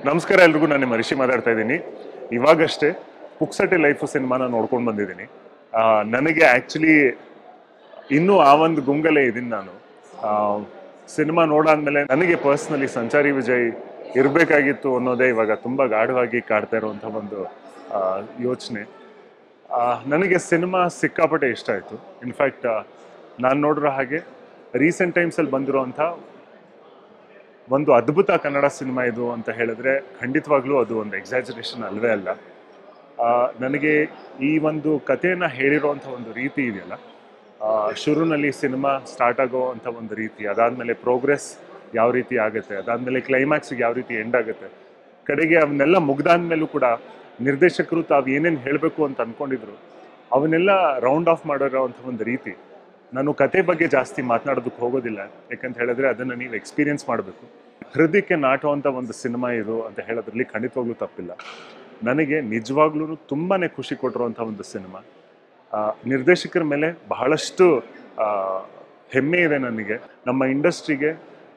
ನಮಸ್ಕಾರ ಎಲ್ರಿಗೂ ನಾನು ನಿಮ್ಮ ರಿಷಿ ಮಾತಾಡ್ತಾ ಇದ್ದೀನಿ ಇವಾಗಷ್ಟೇ ಪುಕ್ಸಟೆ ಲೈಫು ಸಿನಿಮಾನ ನೋಡ್ಕೊಂಡು ಬಂದಿದ್ದೀನಿ ಆ, ನನಗೆ ಆ್ಯಕ್ಚುಲಿ ಇನ್ನೂ ಆ ಒಂದು ಗುಂಗಲೇ ಇದ್ದೀನಿ ನಾನು ಸಿನಿಮಾ ನೋಡಾದ್ಮೇಲೆ ನನಗೆ ಪರ್ಸ್ನಲಿ ಸಂಚಾರಿ ವಿಜಯ್ ಇರಬೇಕಾಗಿತ್ತು ಅನ್ನೋದೇ ಇವಾಗ ತುಂಬ ಗಾಢವಾಗಿ ಕಾಡ್ತಾ ಇರುವಂಥ ಒಂದು ಯೋಚನೆ ನನಗೆ ಸಿನಿಮಾ ಸಿಕ್ಕಾಪಟ್ಟೆ ಇಷ್ಟ ಆಯಿತು ಇನ್ಫ್ಯಾಕ್ಟ್ ನಾನು ನೋಡಿರೋ ಹಾಗೆ ರೀಸೆಂಟ್ ಟೈಮ್ಸಲ್ಲಿ ಬಂದಿರೋವಂಥ ಒಂದು ಅದ್ಭುತ ಕನ್ನಡ ಸಿನಿಮಾ ಇದು ಅಂತ ಹೇಳಿದ್ರೆ ಖಂಡಿತವಾಗ್ಲೂ ಅದು ಒಂದು ಎಕ್ಸಾಜರೇಷನ್ ಅಲ್ವೇ ಅಲ್ಲ ಆ, ನನಗೆ ಈ ಒಂದು ಕಥೆಯನ್ನು ಹೇಳಿರೋವಂಥ ಒಂದು ರೀತಿ ಇದೆಯಲ್ಲ ಆ, ಶುರುನಲ್ಲಿ ಸಿನಿಮಾ ಸ್ಟಾರ್ಟ್ ಆಗೋ ಅಂಥ ಒಂದು ರೀತಿ ಅದಾದಮೇಲೆ ಪ್ರೋಗ್ರೆಸ್ ಯಾವ ರೀತಿ ಆಗುತ್ತೆ ಅದಾದಮೇಲೆ ಕ್ಲೈಮ್ಯಾಕ್ಸಿಗೆ ಯಾವ ರೀತಿ ಎಂಡ್ ಆಗುತ್ತೆ ಕಡೆಗೆ ಅವನ್ನೆಲ್ಲ ಮುಗ್ದಾದ್ಮೇಲೂ ಕೂಡ ನಿರ್ದೇಶಕರು ತಾವು ಏನೇನು ಹೇಳಬೇಕು ಅಂತ ಅಂದ್ಕೊಂಡಿದ್ರು ಅವನ್ನೆಲ್ಲ ರೌಂಡ್ ಆಫ್ ಮಾಡಿರೋವಂಥ ಒಂದು ರೀತಿ ನಾನು ಕತೆ ಬಗ್ಗೆ ಜಾಸ್ತಿ ಮಾತನಾಡೋದಕ್ಕೆ ಹೋಗೋದಿಲ್ಲ ಯಾಕಂತ ಹೇಳಿದ್ರೆ ಅದನ್ನು ನೀವು ಎಕ್ಸ್ಪೀರಿಯನ್ಸ್ ಮಾಡಬೇಕು ಹೃದಯಕ್ಕೆ ನಾಟುವಂಥ ಒಂದು ಸಿನಿಮಾ ಇದು ಅಂತ ಹೇಳೋದ್ರಲ್ಲಿ ಖಂಡಿತವಾಗ್ಲೂ ತಪ್ಪಿಲ್ಲ ನನಗೆ ನಿಜವಾಗ್ಲೂ ತುಂಬಾ ಖುಷಿ ಕೊಟ್ಟಿರುವಂಥ ಒಂದು ಸಿನಿಮಾ ಆ, ನಿರ್ದೇಶಕರ ಮೇಲೆ ಬಹಳಷ್ಟು ಆ, ಹೆಮ್ಮೆ ಇದೆ ನನಗೆ ನಮ್ಮ ಇಂಡಸ್ಟ್ರಿಗೆ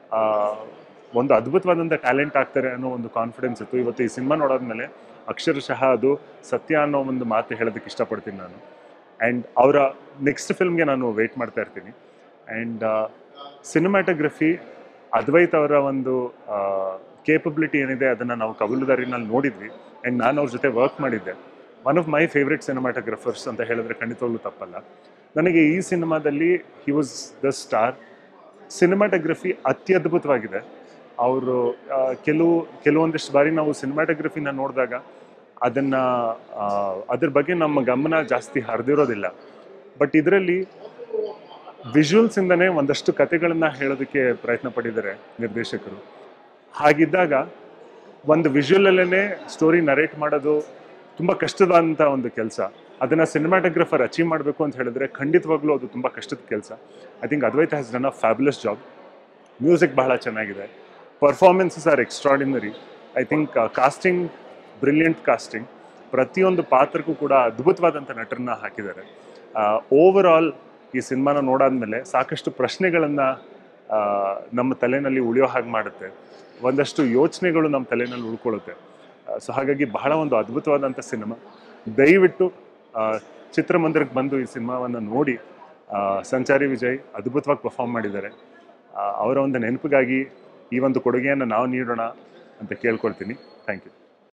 ಒಂದು ಅದ್ಭುತವಾದಂಥ ಟ್ಯಾಲೆಂಟ್ ಆಗ್ತಾರೆ ಅನ್ನೋ ಒಂದು ಕಾನ್ಫಿಡೆನ್ಸ್ ಇತ್ತು ಇವತ್ತು ಈ ಸಿನಿಮಾ ನೋಡಾದ್ಮೇಲೆ ಅಕ್ಷರಶಃ ಅದು ಸತ್ಯ ಅನ್ನೋ ಒಂದು ಮಾತು ಹೇಳೋದಕ್ಕೆ ಇಷ್ಟಪಡ್ತೀನಿ ನಾನು ಆ್ಯಂಡ್ ಅವರ ನೆಕ್ಸ್ಟ್ ಫಿಲ್ಮ್ಗೆ ನಾನು ವೆಯ್ಟ್ ಮಾಡ್ತಾ ಇರ್ತೀನಿ ಆ್ಯಂಡ್ ಸಿನಿಮ್ಯಾಟೋಗ್ರಫಿ ಅದ್ವೈತ್ ಅವರ ಒಂದು ಕೇಪಬಿಲಿಟಿ ಏನಿದೆ ಅದನ್ನು ನಾವು ಕಬಲುದಾರಿನಲ್ಲಿ ನೋಡಿದ್ವಿ ಆ್ಯಂಡ್ ನಾನು ಅವ್ರ ಜೊತೆ ವರ್ಕ್ ಮಾಡಿದ್ದೆ one of my favourite cinematographers ಅಂತ ಹೇಳಿದ್ರೆ ಖಂಡಿತವಾಗ್ಲೂ ತಪ್ಪಲ್ಲ ನನಗೆ ಈ ಸಿನಿಮಾದಲ್ಲಿ he was the star cinematography ಅತ್ಯದ್ಭುತವಾಗಿದೆ ಅವರು ಕೆಲವು ಕೆಲವೊಂದಿಷ್ಟು ಬಾರಿ ನಾವು ಸಿನಿಮಾಟೋಗ್ರಫಿನ ನೋಡಿದಾಗ ಅದನ್ನು ಅದ್ರ ಬಗ್ಗೆ ನಮ್ಮ ಗಮನ ಜಾಸ್ತಿ ಹರಿದಿರೋದಿಲ್ಲ ಬಟ್ ಇದರಲ್ಲಿ ವಿಜುವಲ್ಸಿಂದನೇ ಒಂದಷ್ಟು ಕತೆಗಳನ್ನು ಹೇಳೋದಕ್ಕೆ ಪ್ರಯತ್ನ ಪಟ್ಟಿದ್ದಾರೆ ನಿರ್ದೇಶಕರು ಹಾಗಿದ್ದಾಗ ಒಂದು ವಿಜುವಲಲ್ಲೇ ಸ್ಟೋರಿ ನರೇಟ್ ಮಾಡೋದು ತುಂಬ ಕಷ್ಟದಂಥ ಒಂದು ಕೆಲಸ ಅದನ್ನು ಸಿನಿಮಾಟೋಗ್ರಫರ್ ಅಚೀವ್ ಮಾಡಬೇಕು ಅಂತ ಹೇಳಿದ್ರೆ ಖಂಡಿತವಾಗ್ಲೂ ಅದು ತುಂಬ ಕಷ್ಟದ ಕೆಲಸ I think Advaita has done a fabulous job music ಬಹಳ ಚೆನ್ನಾಗಿದೆ performances are extraordinary I think casting brilliant casting ಪ್ರತಿಯೊಂದು ಪಾತ್ರಕ್ಕೂ ಕೂಡ ಅದ್ಭುತವಾದಂಥ ನಟರನ್ನ ಹಾಕಿದ್ದಾರೆ ಓವರ್ ಆಲ್ ಈ ಸಿನಿಮಾನ ನೋಡಾದ್ಮೇಲೆ ಸಾಕಷ್ಟು ಪ್ರಶ್ನೆಗಳನ್ನು ನಮ್ಮ ತಲೆನಲ್ಲಿ ಉಳಿಯೋ ಹಾಗೆ ಮಾಡುತ್ತೆ ಒಂದಷ್ಟು ಯೋಚನೆಗಳು ನಮ್ಮ ತಲೆನಲ್ಲಿ ಉಳ್ಕೊಳ್ಳುತ್ತೆ ಸೊ ಹಾಗಾಗಿ ಬಹಳ ಒಂದು ಅದ್ಭುತವಾದಂಥ ಸಿನಿಮಾ ದಯವಿಟ್ಟು ಆ, ಚಿತ್ರಮಂದಿರಕ್ಕೆ ಬಂದು ಈ ಸಿನಿಮಾವನ್ನು ನೋಡಿ ಆ, ಸಂಚಾರಿ ವಿಜಯ್ ಅದ್ಭುತವಾಗಿ ಪರ್ಫಾರ್ಮ್ ಮಾಡಿದ್ದಾರೆ ಆ, ಅವರ ಒಂದು ನೆನಪಿಗಾಗಿ ಈ ಒಂದು ಕೊಡುಗೆಯನ್ನು ನಾವು ನೀಡೋಣ ಅಂತ ಕೇಳ್ಕೊಳ್ತೀನಿ ಥ್ಯಾಂಕ್ ಯು